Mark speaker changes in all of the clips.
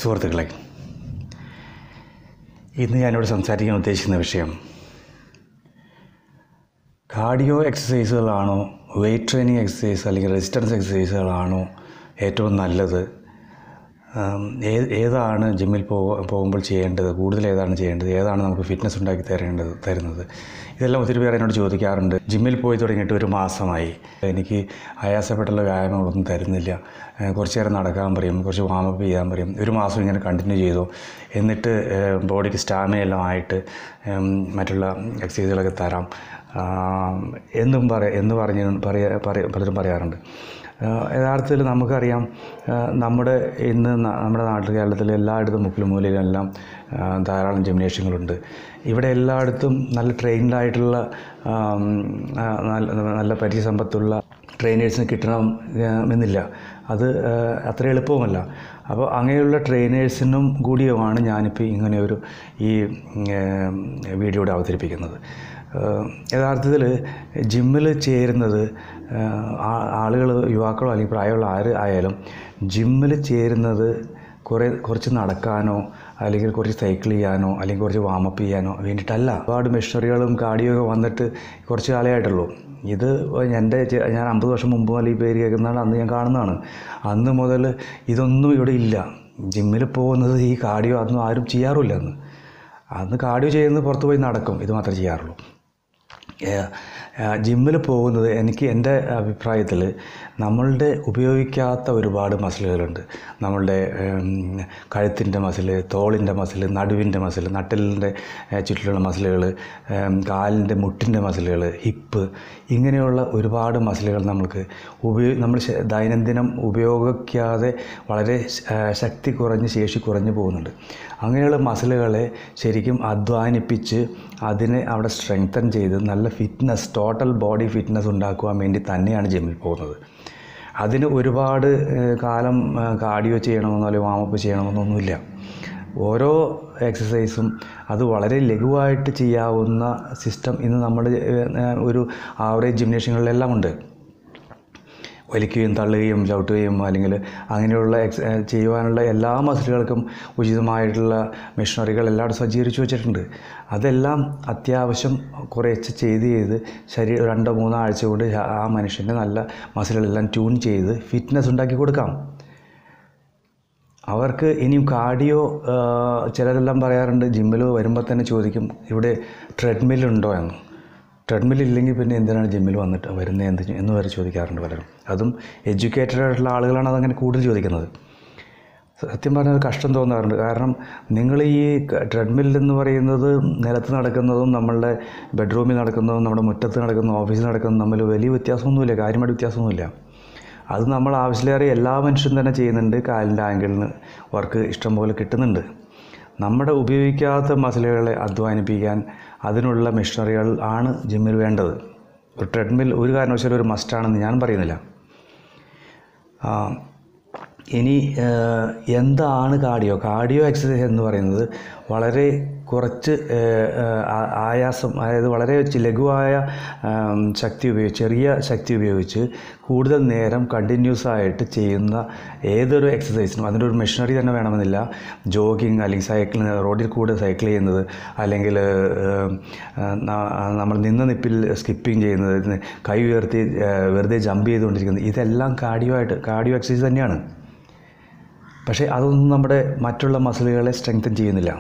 Speaker 1: സുഹൃത്തുക്കളെ ഇന്ന് ഞാനിവിടെ സംസാരിക്കാൻ ഉദ്ദേശിക്കുന്ന വിഷയം കാർഡിയോ എക്സസൈസുകളാണോ വെയ്റ്റ് ട്രെയിനിങ് എക്സസൈസ് അല്ലെങ്കിൽ റെസിസ്റ്റൻസ് എക്സസൈസുകളാണോ ഏറ്റവും നല്ലത് ആം, ഏ- ഏതാണ് ജിമ്മിൽ പോ പോകുമ്പോൾ ചെയ്യേണ്ടത് കൂടുതൽ ഏതാണ് ചെയ്യേണ്ടത് ഏതാണ് നമുക്ക് ഫിറ്റ്നസ് ഉണ്ടാക്കി തരേണ്ടത് തരുന്നത് ഇതെല്ലാം ഒത്തിരി പേർ എന്നോട് ചോദിക്കാറുണ്ട് ജിമ്മിൽ പോയി തുടങ്ങിയിട്ട് ഒരു മാസമായി എനിക്ക് ആയാസപ്പെട്ടുള്ള വ്യായാമങ്ങളൊന്നും തരുന്നില്ല ഏ, കുറച്ച് നേരം നടക്കാൻ പറയും കുറച്ച് വാമപ്പ് ചെയ്യാൻ പറയും ഒരു മാസം ഇങ്ങനെ കണ്ടിന്യൂ ചെയ്തു എന്നിട്ട് ഏ, ബോഡിക്ക് സ്റ്റാമിന എല്ലാം ആയിട്ട് ഉം, മറ്റുള്ള എക്സസൈസുകളൊക്കെ തരാം ആ, എന്നും പറ എന്ന് പറഞ്ഞ് പറയാ പറയ- പലരും പറയാറുണ്ട് ആഹ് യഥാർത്ഥത്തിൽ നമുക്കറിയാം ആഹ് നമ്മുടെ ഇന്ന് ന- നമ്മുടെ നാട്ടിൽ കേരളത്തിൽ എല്ലായിടത്തും മുക്കിലും മൂലയിലെല്ലാം ആഹ് ധാരാളം ജിംനേഷ്യങ്ങളുണ്ട് ഇവിടെ എല്ലായിടത്തും നല്ല ട്രെയിൻഡ് ആയിട്ടുള്ള ആം, ആഹ് നല്ല നല്ല പരിചയസമ്പത്തുള്ള ട്രെയിനേഴ്സിന് കിട്ടണം ആഹ് എന്നില്ല അത് ആഹ് അത്ര എളുപ്പവുമല്ല അപ്പോൾ അങ്ങനെയുള്ള ട്രെയിനേഴ്സിനും കൂടിയുമാണ് ഞാനിപ്പോൾ ഇങ്ങനെ ഒരു ഈ വീഡിയോ ഇവിടെ അവതരിപ്പിക്കുന്നത് യഥാർത്ഥത്തിൽ ജിമ്മിൽ ചേരുന്നത് ആളുകൾ യുവാക്കളോ അല്ലെങ്കിൽ പ്രായമുള്ള ആര് ആയാലും ജിമ്മിൽ ചേരുന്നത് കുറേ കുറച്ച് നടക്കാനോ അല്ലെങ്കിൽ കുറച്ച് സൈക്കിൾ ചെയ്യാനോ അല്ലെങ്കിൽ കുറച്ച് വാമപ്പ് ചെയ്യാനോ വേണ്ടിയിട്ടല്ല ഒരുപാട് മെഷീനറികളും കാർഡിയോ ഒക്കെ വന്നിട്ട് കുറച്ച് കാലമായിട്ടുള്ളൂ ഇത് എൻ്റെ ചെ- ഞാൻ അമ്പത് വർഷം മുമ്പ് മുതൽ ഈ പേര് കേൾക്കുന്നതാണ് അന്ന് ഞാൻ കാണുന്നതാണ് അന്ന് മുതൽ ഇതൊന്നും ഇവിടെ ഇല്ല ജിമ്മിൽ പോകുന്നത് ഈ കാർഡിയോ അതൊന്നും ആരും ചെയ്യാറുമില്ല അന്ന് അന്ന് കാർഡിയോ ചെയ്യുന്നത് പുറത്ത് പോയി നടക്കും ഇത് മാത്രമേ ചെയ്യാറുള്ളൂ ജിമ്മിൽ പോകുന്നത് എനിക്ക് എൻ്റെ അഭിപ്രായത്തിൽ നമ്മളുടെ ഉപയോഗിക്കാത്ത ഒരുപാട് മസിലുകളുണ്ട് നമ്മളുടെ കഴുത്തിൻ്റെ മസിൽ തോളിൻ്റെ മസിൽ നടുവിൻ്റെ മസിൽ നട്ടലിൻ്റെ ചുറ്റിലുള്ള മസിലുകൾ കാലിൻ്റെ മുട്ടിൻ്റെ മസിലുകൾ ഹിപ്പ് ഇങ്ങനെയുള്ള ഒരുപാട് മസിലുകൾ നമുക്ക് ഉപയോഗ നമ്മൾ ശ- ദൈനംദിനം ഉപയോഗിക്കാതെ വളരെ ശ- ആ, ശക്തി കുറഞ്ഞ് ശേഷി കുറഞ്ഞു പോകുന്നുണ്ട് അങ്ങനെയുള്ള മസിലുകളെ ശരിക്കും അധ്വാനിപ്പിച്ച് അതിനെ അവിടെ സ്ട്രെങ്തൻ ചെയ്ത് നല്ല ഫിറ്റ്നസ് ടോട്ടൽ ബോഡി ഫിറ്റ്നസ് ഉണ്ടാക്കുവാൻ വേണ്ടി തന്നെയാണ് ജിമ്മിൽ പോകുന്നത് അതിന് ഒരുപാട് ഏഹ്, കാലം കാർഡിയോ ചെയ്യണമെന്നോ അല്ലെങ്കിൽ വാമപ്പ് ചെയ്യണമെന്നൊന്നുമില്ല ഓരോ എക്സസൈസും അത് വളരെ ലഘുവായിട്ട് ചെയ്യാവുന്ന സിസ്റ്റം ഇന്ന് നമ്മുടെ ഏഹ്, ഒരു ആവറേജ് ജിംനേഷ്യങ്ങളിലെല്ലാം ഉണ്ട് വലിക്കുകയും തള്ളുകയും ചവിട്ടുകയും അല്ലെങ്കിൽ അങ്ങനെയുള്ള എക്സ് ഏഹ് ചെയ്യുവാനുള്ള എല്ലാ മസിലുകൾക്കും ഉചിതമായിട്ടുള്ള മെഷീനറികൾ എല്ലാവരും സജ്ജീകരിച്ച് വെച്ചിട്ടുണ്ട് അതെല്ലാം അത്യാവശ്യം കുറേശ്ശെ ചെയ്ത് ചെയ്ത് ശരീരം രണ്ടോ മൂന്നോ ആഴ്ച കൊണ്ട് ആ മനുഷ്യൻ്റെ നല്ല മസിലുകളെല്ലാം ട്യൂൺ ചെയ്ത് ഫിറ്റ്നസ് ഉണ്ടാക്കി കൊടുക്കാം അവർക്ക് ഇനിയും കാർഡിയോ ചിലരെല്ലാം പറയാറുണ്ട് ജിമ്മിൽ വരുമ്പോൾ തന്നെ ചോദിക്കും ഇവിടെ ട്രെഡ്മിൽ ഉണ്ടോ എന്ന് ട്രെഡ്മിൽ ഇല്ലെങ്കിൽ പിന്നെ എന്തിനാണ് ജിമ്മിൽ വന്നിട്ട് വരുന്നത് എന്ത് എന്ന് വരെ ചോദിക്കാറുണ്ട് പലരും അതും എഡ്യൂക്കേറ്റഡ് ആയിട്ടുള്ള ആളുകളാണ് അതങ്ങനെ കൂടുതൽ ചോദിക്കുന്നത് സത്യം പറഞ്ഞാൽ കഷ്ടം തോന്നാറുണ്ട് കാരണം നിങ്ങൾ ഈ ട്രെഡ്മിൽ എന്ന് പറയുന്നത് നിലത്ത് നടക്കുന്നതും നമ്മളുടെ ബെഡ്റൂമിൽ നടക്കുന്നതും നമ്മുടെ മുറ്റത്ത് നടക്കുന്നതും ഓഫീസിൽ നടക്കുന്നതും തമ്മിൽ വലിയ വ്യത്യാസമൊന്നുമില്ല കാര്യമായിട്ട് വ്യത്യാസമൊന്നുമില്ല അത് നമ്മൾ ആവശ്യത്തിലേറെ എല്ലാ മനുഷ്യരും തന്നെ ചെയ്യുന്നുണ്ട് കാലിൻ്റെ ആംഗിളിന് വർക്ക് ഇഷ്ടംപോലെ കിട്ടുന്നുണ്ട് നമ്മുടെ ഉപയോഗിക്കാത്ത മസിലുകളെ അധ്വാനിപ്പിക്കാൻ അതിനുള്ള മെഷീനറികൾ ആണ് ജിമ്മിൽ വേണ്ടത് ഒരു ട്രെഡ്മിൽ ഒരു കാരണവശാലും ഒരു മസ്റ്റാണെന്ന് ഞാൻ പറയുന്നില്ല ആ, ഇനി ഏഹ്, എന്താണ് കാർഡിയോ കാർഡിയോ എക്സസൈസ് എന്ന് പറയുന്നത് വളരെ കുറച്ച് ഏഹ്, ഏഹ്, ആ- ആയാസം അതായത് വളരെ ചി- ലഘുവായ ആം, ശക്തി ഉപയോഗിച്ച് ചെറിയ ശക്തി ഉപയോഗിച്ച് കൂടുതൽ നേരം കണ്ടിന്യൂസ് ആയിട്ട് ചെയ്യുന്ന ഏതൊരു എക്സസൈസിനും അതിൻ്റെ ഒരു മെഷീനറി തന്നെ വേണമെന്നില്ല ജോഗിങ് അല്ലെങ്കിൽ സൈക്കിൾ റോഡിൽ കൂടെ സൈക്കിൾ ചെയ്യുന്നത് അല്ലെങ്കിൽ ഏഹ്, ഏഹ്, ന- നമ്മൾ നിന്ന നിപ്പിൽ സ്കിപ്പിംഗ് ചെയ്യുന്നത് കൈ ഉയർത്തി ഏഹ്, വെറുതെ ജമ്പ് ചെയ്തുകൊണ്ടിരിക്കുന്നത് ഇതെല്ലാം കാർഡിയോ ആയിട്ട് കാർഡിയോ എക്സസൈസ് തന്നെയാണ് പക്ഷേ അതൊന്നും നമ്മുടെ മറ്റുള്ള മസിലുകളെ സ്ട്രെങ്തൻ ചെയ്യുന്നില്ല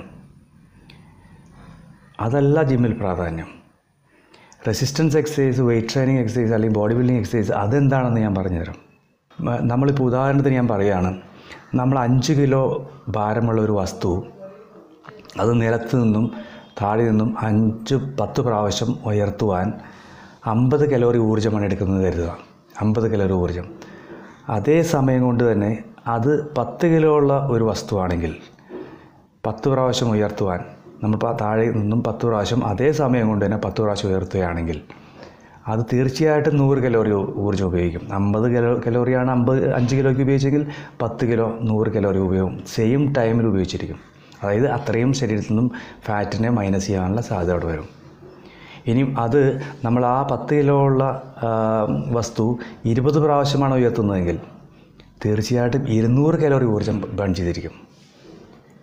Speaker 1: അതല്ല ജിമ്മിൽ പ്രാധാന്യം resistance exercise weight training exercise അല്ലെങ്കിൽ ബോഡി ബിൽഡിംഗ് എക്സസൈസ് അതെന്താണെന്ന് ഞാൻ പറഞ്ഞുതരാം മ- നമ്മളിപ്പോൾ ഉദാഹരണത്തിന് ഞാൻ പറയുകയാണ് നമ്മൾ അഞ്ച് കിലോ ഭാരമുള്ള ഒരു വസ്തു അത് നിലത്ത് നിന്നും താഴെ നിന്നും അഞ്ച് പത്ത് പ്രാവശ്യം ഉയർത്തുവാൻ അമ്പത് കലോറി ഊർജ്ജമാണ് എടുക്കുന്നത് കരുതുക അമ്പത് കലോറി ഊർജ്ജം അതേ സമയം കൊണ്ട് തന്നെ അത് പത്ത് കിലോ ഉള്ള ഒരു വസ്തുവാണെങ്കിൽ പത്ത് പ്രാവശ്യം ഉയർത്തുവാൻ നമ്മൾ പ- താഴെ നിന്നും പത്ത് പ്രാവശ്യം അതേ സമയം കൊണ്ട് തന്നെ പത്ത് പ്രാവശ്യം ഉയർത്തുകയാണെങ്കിൽ അത് തീർച്ചയായിട്ടും നൂറ് കലോറി ഊർജ്ജം ഉപയോഗിക്കും അമ്പത് കലോ കലോറിയാണ് അമ്പത് അഞ്ച് കിലോയ്ക്ക് ഉപയോഗിച്ചെങ്കിൽ പത്ത് കിലോ നൂറ് കലോറി ഉപയോഗം സെയിം ടൈമിൽ ഉപയോഗിച്ചിരിക്കും അതായത് അത്രയും ശരീരത്തിൽ നിന്നും ഫാറ്റിനെ മൈനസ് ചെയ്യാനുള്ള സാധ്യത അവിടെ വരും ഇനിയും അത് നമ്മൾ ആ പത്ത് കിലോ ഉള്ള ആ, വസ്തു ഇരുപത് പ്രാവശ്യമാണ് ഉയർത്തുന്നതെങ്കിൽ തീർച്ചയായിട്ടും ഇരുന്നൂറ് കലോറി ഊർജ്ജം ബേൺ ചെയ്തിരിക്കും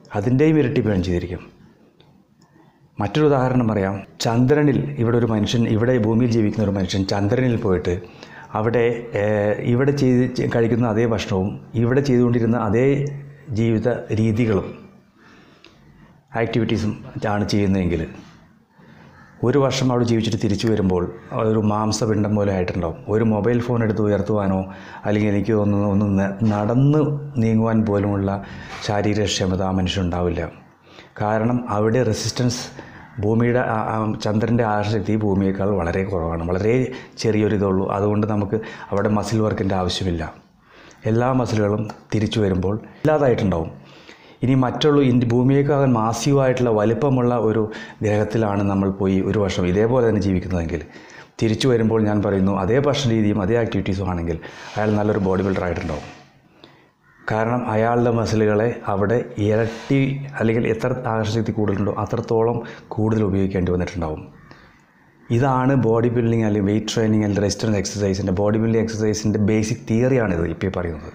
Speaker 1: അതിൻ്റെയും ഇരട്ടി ബേൺ ചെയ്തിരിക്കും മറ്റൊരു ഉദാഹരണം പറയാം ചന്ദ്രനിൽ ഇവിടെ ഒരു മനുഷ്യൻ ഇവിടെ ഭൂമിയിൽ ജീവിക്കുന്ന ഒരു മനുഷ്യൻ ചന്ദ്രനിൽ പോയിട്ട് അവിടെ ഏഹ്, ഇവിടെ ചെയ്ത് ചെ- കഴിക്കുന്ന അതേ ഭക്ഷണവും ഇവിടെ ചെയ്തുകൊണ്ടിരുന്ന അതേ ജീവിത രീതികളും ആക്ടിവിറ്റീസും ആണ് ചെയ്യുന്നതെങ്കിൽ ഒരു വർഷം അവിടെ ജീവിച്ചിട്ട് തിരിച്ചു വരുമ്പോൾ ഒരു മാംസപിണ്ഡം പോലെ ആയിട്ടുണ്ടാവും ഒരു മൊബൈൽ ഫോൺ എടുത്ത് ഉയർത്തുവാനോ അല്ലെങ്കിൽ എനിക്ക് തോന്നുന്നു ഒന്ന് ന- നടന്ന് നീങ്ങുവാൻ പോലുമുള്ള ശാരീരികക്ഷമത ആ മനുഷ്യനുണ്ടാവില്ല കാരണം അവിടെ റെസിസ്റ്റൻസ് ഭൂമിയുടെ ആ- ആ ചന്ദ്രൻ്റെ ആശക്തി ഭൂമിയേക്കാൾ വളരെ കുറവാണ് വളരെ ചെറിയൊരു ഇതുള്ളൂ അതുകൊണ്ട് നമുക്ക് അവിടെ മസിൽ വർക്കിൻ്റെ ആവശ്യമില്ല എല്ലാ മസിലുകളും തിരിച്ചു വരുമ്പോൾ ഇല്ലാതായിട്ടുണ്ടാവും ഇനി മറ്റുള്ള ഇന്ത്യ ഭൂമിയേക്കാൾ മാസീവായിട്ടുള്ള വലിപ്പമുള്ള ഒരു ഗ്രഹത്തിലാണ് നമ്മൾ പോയി ഒരു വർഷം ഇതേപോലെ തന്നെ ജീവിക്കുന്നതെങ്കിൽ തിരിച്ചു വരുമ്പോൾ ഞാൻ പറയുന്നു അതേ ഭക്ഷണ രീതിയും അതേ ആക്ടിവിറ്റീസും ആണെങ്കിൽ അയാൾ നല്ലൊരു ബോഡി ബിൽഡർ ആയിട്ടുണ്ടാവും കാരണം അയാളുടെ മസിലുകളെ അവിടെ ഇരട്ടി അല്ലെങ്കിൽ എത്ര ആകർഷശക്തി കൂടുതലുണ്ടോ അത്രത്തോളം കൂടുതൽ ഉപയോഗിക്കേണ്ടി വന്നിട്ടുണ്ടാവും ഇതാണ് ബോഡി ബിൽഡിംഗ് അല്ലെങ്കിൽ വെയിറ്റ് ട്രെയിനിങ് അല്ലെങ്കിൽ റെസിസ്റ്റൻസ് എക്സസൈസിൻ്റെ ബോഡി ബിൽഡിംഗ് എക്സസൈസിൻ്റെ ബേസിക് തിയറിയാണിത് ഇപ്പോൾ ഈ പറയുന്നത്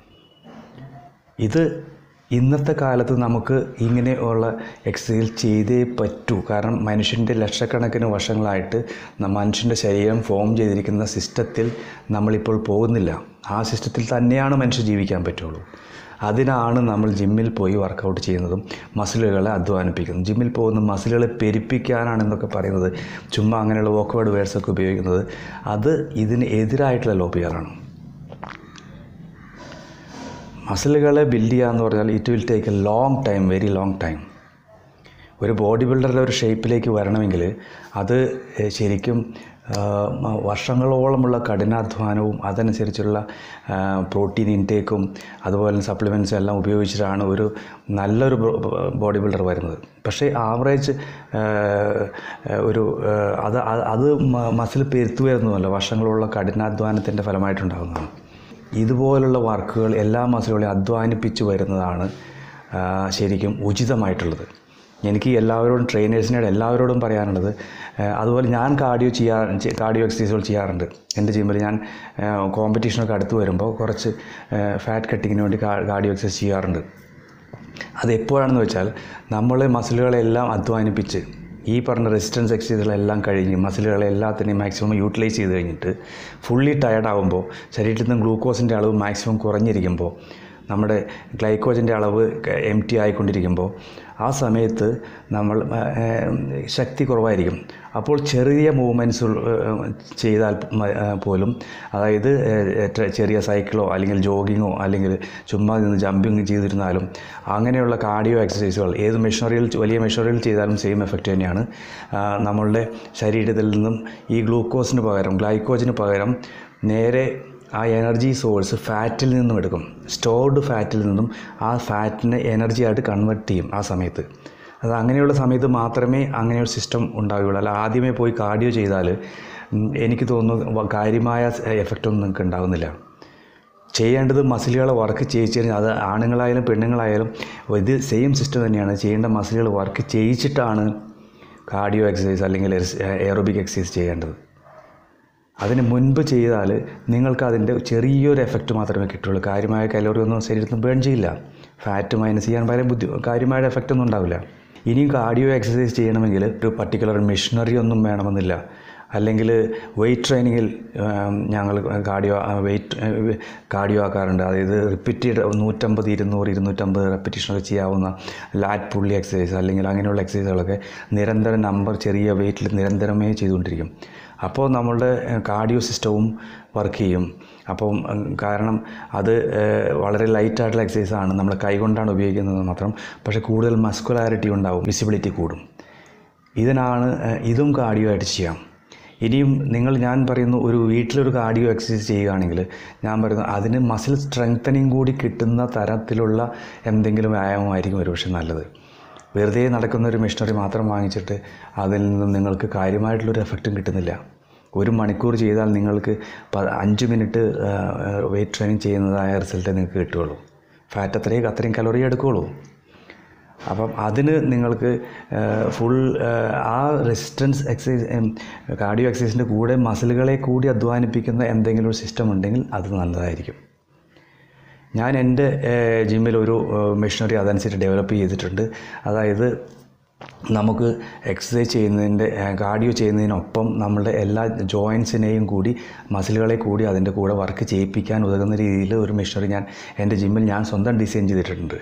Speaker 1: ഇത് ഇന്നത്തെ കാലത്ത് നമുക്ക് ഇങ്ങനെയുള്ള എക്സസൈസ് ചെയ്തേ പറ്റൂ കാരണം മനുഷ്യൻ്റെ ലക്ഷക്കണക്കിന് വർഷങ്ങളായിട്ട് ന- മനുഷ്യൻ്റെ ശരീരം ഫോം ചെയ്തിരിക്കുന്ന സിസ്റ്റത്തിൽ നമ്മളിപ്പോൾ പോകുന്നില്ല ആ സിസ്റ്റത്തിൽ തന്നെയാണ് മനുഷ്യർ ജീവിക്കാൻ പറ്റുള്ളൂ അതിനാണ് നമ്മൾ ജിമ്മിൽ പോയി വർക്കൗട്ട് ചെയ്യുന്നതും മസിലുകളെ അധ്വാനിപ്പിക്കുന്നതും ജിമ്മിൽ പോകുന്ന മസിലുകളെ പെരുപ്പിക്കാനാണെന്നൊക്കെ പറയുന്നത് ചുമ്മാ അങ്ങനെയുള്ള വോക്ക്വേർഡ് വേർഡ്സൊക്കെ ഉപയോഗിക്കുന്നത് അത് ഇതിന് എതിരായിട്ടുള്ള ലോബിയറാണ് മസിലുകളെ ബിൽഡ് ചെയ്യുക എന്ന് പറഞ്ഞാൽ it will take a long time very long time ഒരു ബോഡി ബിൽഡറുടെ ഒരു ഷേപ്പിലേക്ക് വരണമെങ്കിൽ അത് ഏഹ്, ശരിക്കും ആഹ്, മ- വർഷങ്ങളോളമുള്ള കഠിനാധ്വാനവും അതനുസരിച്ചുള്ള പ്രോട്ടീൻ ഇൻടേക്കും അതുപോലെ സപ്ലിമെൻറ്റ്സും എല്ലാം ഉപയോഗിച്ചിട്ടാണ് ഒരു നല്ലൊരു ബോഡി ബിൽഡർ വരുന്നത് പക്ഷേ ആവറേജ് ഒരു ആഹ്, അത് അത് അത് മസിൽ പെരുത്തു വരുന്നതല്ല വർഷങ്ങളുള്ള കഠിനാധ്വാനത്തിൻ്റെ ഫലമായിട്ടുണ്ടാകുന്നതാണ് ഇതുപോലുള്ള വർക്കുകൾ എല്ലാ മസിലുകളെയും അധ്വാനിപ്പിച്ച് വരുന്നതാണ് ആ, ശരിക്കും ഉചിതമായിട്ടുള്ളത് എനിക്ക് എല്ലാവരോടും ട്രെയിനേഴ്സിനോട് എല്ലാവരോടും പറയാനുള്ളത് ആ, അതുപോലെ ഞാൻ കാർഡിയോ ചെയ്യാ കാർഡിയോ എക്സസൈസുകൾ ചെയ്യാറുണ്ട് എൻ്റെ ജിമ്മിൽ ഞാൻ കോമ്പറ്റീഷനൊക്കെ അടുത്ത് വരുമ്പോൾ കുറച്ച് ഫാറ്റ് കട്ടിങ്ങിന് വേണ്ടി കാർഡിയോ എക്സസൈസ് ചെയ്യാറുണ്ട് അത് എപ്പോഴാണെന്ന് വെച്ചാൽ നമ്മൾ മസിലുകളെല്ലാം അധ്വാനിപ്പിച്ച് ഈ പറഞ്ഞ റെസിസ്റ്റൻസ് എക്സസൈസുകളെല്ലാം കഴിഞ്ഞ് മസിലുകളെ എല്ലാത്തിനെയും മാക്സിമം യൂട്ടിലൈസ് ചെയ്ത് കഴിഞ്ഞിട്ട് ഫുള്ളി ടയർഡാകുമ്പോൾ ശരീരത്തിൽ നിന്ന് ഗ്ലൂക്കോസിൻ്റെ അളവ് മാക്സിമം കുറഞ്ഞിരിക്കുമ്പോൾ നമ്മുടെ ഗ്ലൈക്കോജൻ്റെ അളവ് എം ടി ആയിക്കൊണ്ടിരിക്കുമ്പോൾ ആ സമയത്ത് നമ്മൾ ആ, ഏം, ശക്തി കുറവായിരിക്കും അപ്പോൾ ചെറിയ മൂവ്മെൻറ്റ്സ് ചെയ്താൽ മ- ആ, പോലും അതായത് ഏ, ഏ, ചെറിയ സൈക്കിളോ അല്ലെങ്കിൽ ജോഗിങ്ങോ അല്ലെങ്കിൽ ചുമ്മാ നിന്ന് ജമ്പിങ് ചെയ്തിരുന്നാലും അങ്ങനെയുള്ള കാർഡിയോ എക്സസൈസുകൾ ഏത് മെഷീനറിയിൽ വലിയ മെഷീനറിയിൽ ചെയ്താലും സെയിം എഫക്റ്റ് തന്നെയാണ് ആ, നമ്മളുടെ ശരീരത്തിൽ നിന്നും ഈ ഗ്ലൂക്കോസിന് പകരം ഗ്ലൈക്കോജിന് പകരം നേരെ ആ എനർജി സോഴ്സ് ഫാറ്റിൽ നിന്നും എടുക്കും സ്റ്റോർഡ് ഫാറ്റിൽ നിന്നും ആ ഫാറ്റിനെ എനർജി ആയിട്ട് കൺവെർട്ട് ചെയ്യും ആ സമയത്ത് അത് അങ്ങനെയുള്ള സമയത്ത് മാത്രമേ അങ്ങനെയൊരു സിസ്റ്റം ഉണ്ടാവുകയുള്ളൂ അല്ല ആദ്യമേ പോയി കാർഡിയോ ചെയ്താൽ ഉം, എനിക്ക് തോന്നുന്നു വ- കാര്യമായ എഫക്റ്റ് ഒന്നും നിങ്ങൾക്ക് ഉണ്ടാകുന്നില്ല ചെയ്യേണ്ടത് മസിലുകളെ വർക്ക് ചെയ്യിച്ചു കഴിഞ്ഞാൽ അത് ആണുങ്ങളായാലും പെണ്ണുങ്ങളായാലും ഇത് സെയിം സിസ്റ്റം തന്നെയാണ് ചെയ്യേണ്ട മസിലുകൾ വർക്ക് ചെയ്യിച്ചിട്ടാണ് കാർഡിയോ എക്സസൈസ് അല്ലെങ്കിൽ എയറോബിക് എക്സസൈസ് ചെയ്യേണ്ടത് അതിന് മുൻപ് ചെയ്താൽ നിങ്ങൾക്ക് അതിൻ്റെ ചെറിയൊരു എഫക്റ്റ് മാത്രമേ കിട്ടുള്ളൂ കാര്യമായ കലോറി ഒന്നും ശരീരത്തിൽ ബേൺ ചെയ്യില്ല ഫാറ്റ് മൈനസ് ചെയ്യാൻ വളരെ ബുദ്ധി കാര്യമായ എഫക്റ്റ് ഒന്നും ഉണ്ടാവില്ല ഇനിയും കാർഡിയോ എക്സസൈസ് ചെയ്യണമെങ്കിൽ ഒരു പർട്ടിക്കുലർ മെഷീനറി ഒന്നും വേണമെന്നില്ല അല്ലെങ്കിൽ വെയിറ്റ് ട്രെയിനിങ്ങിൽ ഞങ്ങൾ കാർഡിയോ വെയിറ്റ് കാർഡിയോ ആക്കാറുണ്ട് അതായത് റിപ്പീറ്റഡ് നൂറ്റമ്പത് ഇരുന്നൂറ് ഇരുന്നൂറ്റമ്പത് റെപ്പിറ്റേഷനൊക്കെ ചെയ്യാവുന്ന ലാറ്റ് പുള്ളി എക്സസൈസ് അല്ലെങ്കിൽ അങ്ങനെയുള്ള എക്സസൈസുകളൊക്കെ നിരന്തരം നമ്പർ ചെറിയ വെയിറ്റിൽ നിരന്തരമേ ചെയ്തുകൊണ്ടിരിക്കും അപ്പോൾ നമ്മളുടെ കാർഡിയോ സിസ്റ്റവും വർക്ക് ചെയ്യും അപ്പം ഉം, കാരണം അത് ഏഹ്, വളരെ ലൈറ്റായിട്ടുള്ള എക്സസൈസാണ് നമ്മൾ കൈകൊണ്ടാണ് ഉപയോഗിക്കുന്നത് മാത്രം പക്ഷേ കൂടുതൽ മസ്കുലാരിറ്റി ഉണ്ടാവും വിസിബിലിറ്റി കൂടും ഇതിനാണ് ഏഹ്, ഇതും കാർഡിയോ ആയിട്ട് ചെയ്യാം ഇനിയും നിങ്ങൾ ഞാൻ പറയുന്നു ഒരു വീട്ടിലൊരു കാർഡിയോ എക്സസൈസ് ചെയ്യുകയാണെങ്കിൽ ഞാൻ പറയുന്നു അതിന് മസിൽ സ്ട്രെങ്തനിങ് കൂടി കിട്ടുന്ന തരത്തിലുള്ള എന്തെങ്കിലും വ്യായാമമായിരിക്കും ഒരുപക്ഷെ നല്ലത് വെറുതെ നടക്കുന്ന ഒരു മെഷീനറി മാത്രം വാങ്ങിച്ചിട്ട് അതിൽ നിന്നും നിങ്ങൾക്ക് കാര്യമായിട്ടുള്ളൊരു എഫക്റ്റും കിട്ടുന്നില്ല ഒരു മണിക്കൂർ ചെയ്താൽ നിങ്ങൾക്ക് പ അഞ്ച് മിനിറ്റ് വെയിറ്റ് ട്രെയിനിങ് ചെയ്യുന്നതായ റിസൾട്ടേ നിങ്ങൾക്ക് കിട്ടുകയുള്ളൂ ഫാറ്റ് അത്രയും അത്രയും കലോറി എടുക്കുകയുള്ളൂ അപ്പം അതിന് നിങ്ങൾക്ക് ഫുൾ ആ റെസിസ്റ്റൻസ് എക്സസൈസ് കാർഡിയോ എക്സസൈസിൻ്റെ കൂടെ മസിലുകളെ കൂടി അധ്വാനിപ്പിക്കുന്ന എന്തെങ്കിലും ഒരു സിസ്റ്റം ഉണ്ടെങ്കിൽ അത് നല്ലതായിരിക്കും ഞാൻ എൻ്റെ ജിമ്മിൽ ഒരു മെഷീനറി അതനുസരിച്ച് ഡെവലപ്പ് ചെയ്തിട്ടുണ്ട് അതായത് നമുക്ക് എക്സസൈസ് ചെയ്യുന്നതിൻ്റെ കാർഡിയോ ചെയ്യുന്നതിനൊപ്പം നമ്മളുടെ എല്ലാ ജോയിൻസിനെയും കൂടി മസിലുകളെ കൂടി അതിൻ്റെ കൂടെ വർക്ക് ചെയ്യിപ്പിക്കാൻ ഉതകുന്ന രീതിയിൽ ഒരു മെഷീനറി ഞാൻ എൻ്റെ ജിമ്മിൽ ഞാൻ സ്വന്തം ഡിസൈൻ ചെയ്തിട്ടുണ്ട്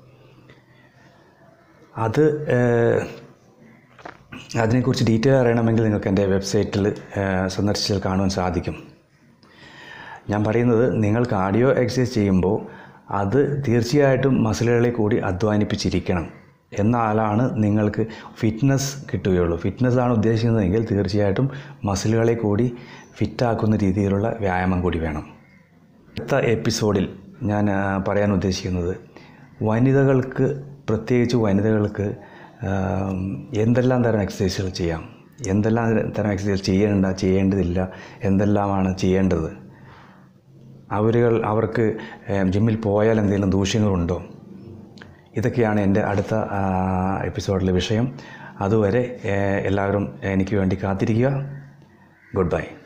Speaker 1: അത് ഏഹ്, അതിനെക്കുറിച്ച് ഡീറ്റെയിൽ അറിയണമെങ്കിൽ നിങ്ങൾക്ക് എൻ്റെ വെബ്സൈറ്റിൽ ഏഹ്, സന്ദർശിച്ചാൽ കാണുവാൻ സാധിക്കും ഞാൻ പറയുന്നത് നിങ്ങൾ കാർഡിയോ എക്സസൈസ് ചെയ്യുമ്പോൾ അത് തീർച്ചയായിട്ടും മസിലുകളെ കൂടി അധ്വാനിപ്പിച്ചിരിക്കണം എന്നാലാണ് നിങ്ങൾക്ക് ഫിറ്റ്നസ് കിട്ടുകയുള്ളൂ ഫിറ്റ്നസ് ആണ് ഉദ്ദേശിക്കുന്നതെങ്കിൽ തീർച്ചയായിട്ടും മസിലുകളെ കൂടി ഫിറ്റാക്കുന്ന രീതിയിലുള്ള വ്യായാമം കൂടി വേണം അടുത്ത എപ്പിസോഡിൽ ഞാൻ ആ, പറയാൻ ഉദ്ദേശിക്കുന്നത് വനിതകൾക്ക് പ്രത്യേകിച്ച് വനിതകൾക്ക് ആം, എന്തെല്ലാം തരം എക്സസൈസുകൾ ചെയ്യാം എന്തെല്ലാം തരം എക്സസൈസ് ചെയ്യേണ്ട ചെയ്യേണ്ടതില്ല എന്തെല്ലാമാണ് ചെയ്യേണ്ടത് അവരുകൾ അവർക്ക് ഏം, ജിമ്മിൽ പോയാൽ എന്തെങ്കിലും ദൂഷ്യങ്ങളുണ്ടോ ഇതൊക്കെയാണ് എൻ്റെ അടുത്ത ആ, എപ്പിസോഡിലെ വിഷയം അതുവരെ ഏ, എല്ലാവരും എനിക്ക് വേണ്ടി കാത്തിരിക്കുക ഗുഡ് ബൈ